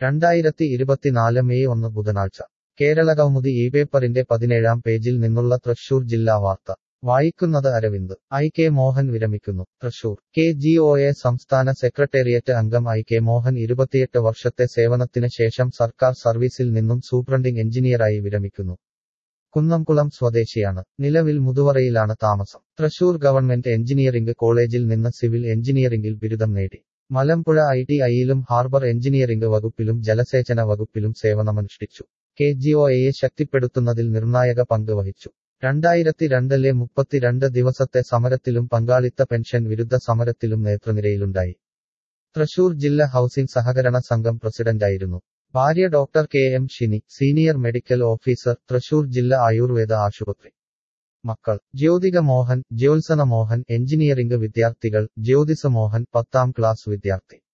രണ്ടായിരത്തി ഇരുപത്തിനാല് മെയ് ഒന്ന് ബുധനാഴ്ച കേരളകൗമുദി ഈ പേപ്പറിന്റെ പതിനേഴാം പേജിൽ നിന്നുള്ള തൃശൂർ ജില്ലാ വാർത്ത വായിക്കുന്നത് അരവിന്ദ് ഐ കെ മോഹൻ വിരമിക്കുന്നു Thrissur K G O A സംസ്ഥാന സെക്രട്ടേറിയറ്റ് അംഗം ഐ കെ മോഹൻ ഇരുപത്തിയെട്ട് വർഷത്തെ സേവനത്തിന് ശേഷം സർക്കാർ സർവീസിൽ നിന്നും സൂപ്രണ്ടിംഗ് എഞ്ചിനീയറായി വിരമിക്കുന്നു കുന്നംകുളം സ്വദേശിയാണ് നിലവിൽ മുതുവറയിലാണ് താമസം തൃശൂർ ഗവൺമെന്റ് എഞ്ചിനീയറിംഗ് കോളേജിൽ നിന്ന് സിവിൽ എഞ്ചിനീയറിംഗിൽ ബിരുദം നേടി മലമ്പുഴ ഐ ടി ഐയിലും ഹാർബർ എഞ്ചിനീയറിംഗ് വകുപ്പിലും ജലസേചന വകുപ്പിലും സേവനമനുഷ്ഠിച്ചു കെ ജി ഒ എയെ ശക്തിപ്പെടുത്തുന്നതിൽ നിർണായക പങ്ക് വഹിച്ചു രണ്ടായിരത്തി രണ്ടിലെ മുപ്പത്തിരണ്ട് ദിവസത്തെ സമരത്തിലും പങ്കാളിത്ത പെൻഷൻ വിരുദ്ധ സമരത്തിലും നേതൃനിരയിലുണ്ടായി തൃശൂർ ജില്ലാ ഹൌസിംഗ് സഹകരണ സംഘം പ്രസിഡന്റായിരുന്നു ഭാര്യ doctor K M Shini senior medical officer Thrissur ജില്ലാ ആയുർവേദ ആശുപത്രി മക്കൾ ജ്യോതിക മോഹൻ ജ്യോത്സന മോഹൻ എഞ്ചിനീയറിംഗ് വിദ്യാർത്ഥികൾ ജ്യോതിസ മോഹൻ പത്താം ക്ലാസ് വിദ്യാർത്ഥി